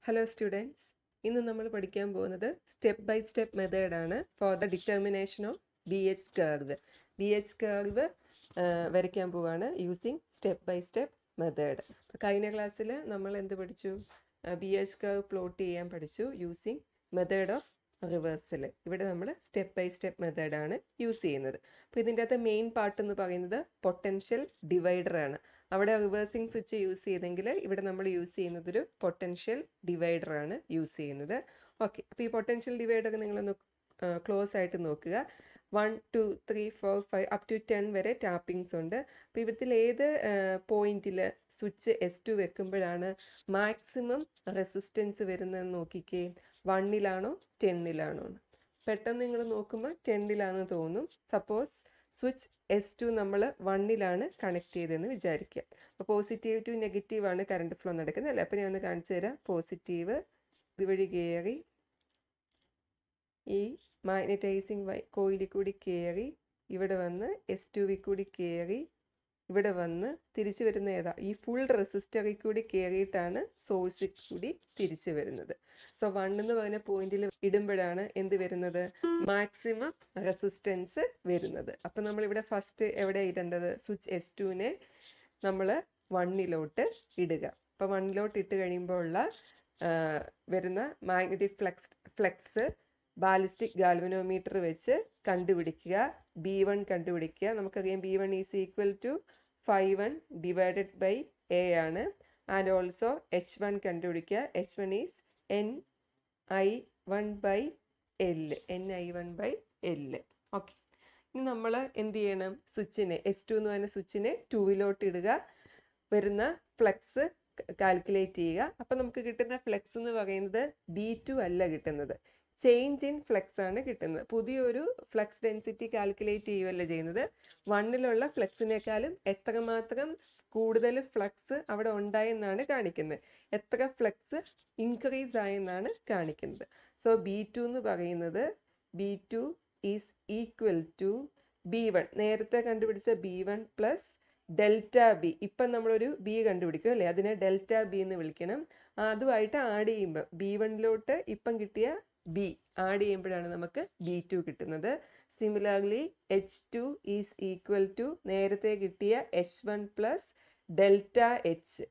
hello students ഇന്ന് നമ്മൾ പഠിക്കാൻ പോകുന്നത് സ്റ്റെപ്പ് ബൈ സ്റ്റെപ്പ് മെത്തേഡാണ് for the determination of B H curve B H curve വരയ്ക്കാൻ പോവാണ് using step by step method കഴിഞ്ഞ ക്ലാസ്സിൽ നമ്മൾ എന്ത് പഠിച്ചു ബി എച്ച് കർവ് പ്ലോട്ട് ചെയ്യാൻ പഠിച്ചു യൂസിങ് മെത്തേഡ് ഓഫ് റിവേഴ്സൽ ഇവിടെ നമ്മൾ സ്റ്റെപ്പ് ബൈ സ്റ്റെപ്പ് മെത്തേഡാണ് യൂസ് ചെയ്യുന്നത് അപ്പോൾ ഇതിൻ്റെ അകത്ത് മെയിൻ പാർട്ട് എന്ന് പറയുന്നത് പൊട്ടൻഷ്യൽ ഡിവൈഡർ ആണ് അവിടെ റിവേഴ്സിങ് സ്വിച്ച് യൂസ് ചെയ്തെങ്കിൽ ഇവിടെ നമ്മൾ യൂസ് ചെയ്യുന്നത് ഒരു പൊട്ടൻഷ്യൽ ഡിവൈഡർ ആണ് യൂസ് ചെയ്യുന്നത് ഓക്കെ അപ്പോൾ ഈ പൊട്ടൻഷ്യൽ ഡിവൈഡർ നിങ്ങളൊന്ന് ക്ലോസ് ആയിട്ട് നോക്കുക one two three four five up to ten വരെ ടാപ്പിങ്സ് ഉണ്ട് അപ്പോൾ ഇവിടത്തിൽ ഏത് പോയിന്റിൽ സ്വിച്ച് എസ് ടു വെക്കുമ്പോഴാണ് മാക്സിമം റെസിസ്റ്റൻസ് വരുന്നതെന്ന് നോക്കിക്കേ വണ്ണിലാണോ ടെന്നിലാണോ പെട്ടെന്ന് നിങ്ങൾ നോക്കുമ്പോൾ ടെന്നിലാണെന്ന് തോന്നും സപ്പോസ് സ്വിച്ച് എസ് ടു നമ്മൾ വണ്ണിലാണ് കണക്ട് ചെയ്തതെന്ന് വിചാരിക്കുക അപ്പോൾ പോസിറ്റീവ് ടു നെഗറ്റീവ് ആണ് കറണ്ട് ഫ്ലോ നടക്കുന്നത് അല്ലേ അപ്പോൾ ഞാൻ ഒന്ന് കാണിച്ചു തരാം പോസിറ്റീവ് ഇതുവഴി കയറി ഈ മാഗ്നറ്റൈസിങ് വൈ കോയിലിൽ കൂടി കയറി ഇവിടെ വന്ന് എസ് ടുവിൽ കൂടി കയറി ഇവിടെ വന്ന് തിരിച്ചു വരുന്ന ഏതാ ഈ ഫുൾ റെസിസ്റ്ററിൽ കൂടി കയറിയിട്ടാണ് സോഴ്സിൽ കൂടി തിരിച്ചു വരുന്നത് സോ വൺ എന്ന് പറഞ്ഞ പോയിന്റിൽ ഇടുമ്പോഴാണ് എന്ത് വരുന്നത് മാക്സിമം റെസിസ്റ്റൻസ് വരുന്നത് അപ്പം നമ്മളിവിടെ ഫസ്റ്റ് എവിടെ ഇടേണ്ടത് സ്വിച്ച് എസ് ടുവിനെ നമ്മൾ വണ്ണിലോട്ട് ഇടുക അപ്പോൾ വണ്ണിലോട്ട് ഇട്ട് കഴിയുമ്പോൾ ഉള്ള വരുന്ന magnetic flux flux ballistic galvanometer വെച്ച് കണ്ടുപിടിക്കുക ബി വൺ കണ്ടുപിടിക്കുക നമുക്കറിയാം B one is equal to five one divided by A ആണ് ആൻഡ് ഓൾസോ എച്ച് വൺ കണ്ടുപിടിക്കുക H one is N I one by L N I one by L okay ഇനി നമ്മൾ എന്ത് ചെയ്യണം സ്വിച്ചിനെ എസ് ടു എന്ന് പറയുന്ന സ്വിച്ചിനെ ടൂവിലോട്ട് ഇടുക വരുന്ന ഫ്ലെക്സ് കാൽക്കുലേറ്റ് ചെയ്യുക അപ്പം നമുക്ക് കിട്ടുന്ന ഫ്ലെക്സ് എന്ന് പറയുന്നത് ബി ടു അല്ല കിട്ടുന്നത് ചേഞ്ച് ഇൻ ഫ്ലെക്സ് ആണ് കിട്ടുന്നത് പുതിയൊരു ഫ്ലെക്സ് ഡെൻസിറ്റി കാൽക്കുലേറ്റ് ചെയ്യുകയല്ല ചെയ്യുന്നത് വണ്ണിലുള്ള ഫ്ലെക്സിനേക്കാളും എത്രമാത്രം കൂടുതൽ ഫ്ലക്സ് അവിടെ ഉണ്ടായെന്നാണ് കാണിക്കുന്നത് എത്ര ഫ്ലക്സ് ഇൻക്രീസ് ആയെന്നാണ് കാണിക്കുന്നത് സോ ബി ടു എന്ന് പറയുന്നത് B two is equal to B one നേരത്തെ കണ്ടുപിടിച്ച B one plus delta B ഇപ്പം നമ്മളൊരു ബി കണ്ടുപിടിക്കും അല്ലേ അതിനെ ഡെൽറ്റ ബി എന്ന് വിളിക്കണം അതുമായിട്ട് ആഡ് ചെയ്യുമ്പോൾ ബി വണ്ണിലോട്ട് ഇപ്പം കിട്ടിയ ബി ആഡ് ചെയ്യുമ്പോഴാണ് നമുക്ക് ബി ടു കിട്ടുന്നത് similarly H two is equal to നേരത്തെ കിട്ടിയ H one plus delta H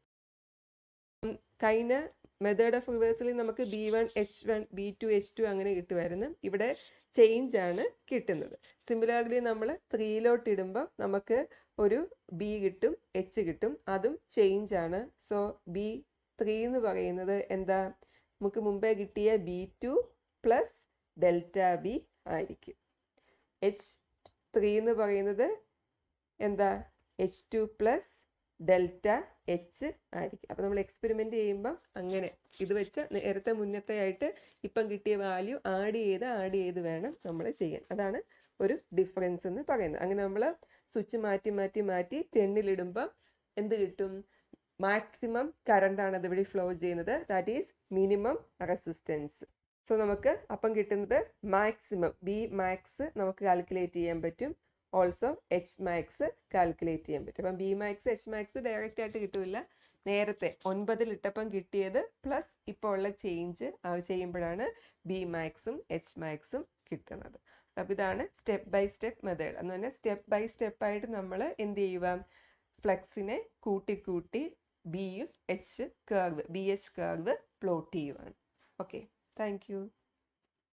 കഴിഞ്ഞ മെത്തേഡ് ഓഫ് റിവേഴ്സിൽ നമുക്ക് B one H one B two H two അങ്ങനെ കിട്ടുമായിരുന്നു ഇവിടെ ചേഞ്ച് ആണ് കിട്ടുന്നത് സിമിലർലി നമ്മൾ ത്രീയിലോട്ട് ഇടുമ്പോൾ നമുക്ക് ഒരു ബി കിട്ടും എച്ച് കിട്ടും അതും ചേഞ്ച് ആണ് സോ ബി ത്രീ എന്ന് പറയുന്നത് എന്താ നമുക്ക് മുമ്പേ കിട്ടിയ B two plus delta B ആയിരിക്കും എച്ച് ത്രീ എന്ന് പറയുന്നത് എന്താ H two plus delta H ആയിരിക്കും അപ്പോൾ നമ്മൾ എക്സ്പെരിമെൻ്റ് ചെയ്യുമ്പം അങ്ങനെ ഇത് വെച്ച് നേരത്തെ മുന്നത്തെ ആയിട്ട് ഇപ്പം കിട്ടിയ വാല്യൂ ആഡ് ചെയ്ത് ആഡ് ചെയ്ത് വേണം നമ്മൾ ചെയ്യാൻ അതാണ് ഒരു ഡിഫറൻസ് എന്ന് പറയുന്നത് അങ്ങനെ നമ്മൾ സ്വിച്ച് മാറ്റി മാറ്റി മാറ്റി ടെന്നിലിടുമ്പം എന്ത് കിട്ടും മാക്സിമം കറണ്ടാണ് അതുവഴി ഫ്ലോ ചെയ്യുന്നത് that is minimum resistance so നമുക്ക് അപ്പം കിട്ടുന്നത് മാക്സിമം ബി മാക്സ് നമുക്ക് കാൽക്കുലേറ്റ് ചെയ്യാൻ പറ്റും ഓൾസോ എച്ച് മാക്സ് കാൽക്കുലേറ്റ് ചെയ്യാൻ പറ്റും അപ്പം B max H max direct ആയിട്ട് കിട്ടില്ല നേരത്തെ ഒൻപതിൽ ഇട്ടപ്പം കിട്ടിയത് പ്ലസ് ഇപ്പോൾ ഉള്ള ചേഞ്ച് ചെയ്യുമ്പോഴാണ് ബി മാക്സും എച്ച് മാക്സും കിട്ടുന്നത് അപ്പം ഇതാണ് സ്റ്റെപ്പ് ബൈ സ്റ്റെപ്പ് മെത്തേഡ് എന്ന് പറഞ്ഞാൽ സ്റ്റെപ്പ് ബൈ സ്റ്റെപ്പായിട്ട് നമ്മൾ എന്ത് ചെയ്യുക ഫ്ലെക്സിനെ കൂട്ടി കൂട്ടി ബിയും H curve B H curve plot ചെയ്യുവാണ് ഓക്കെ താങ്ക്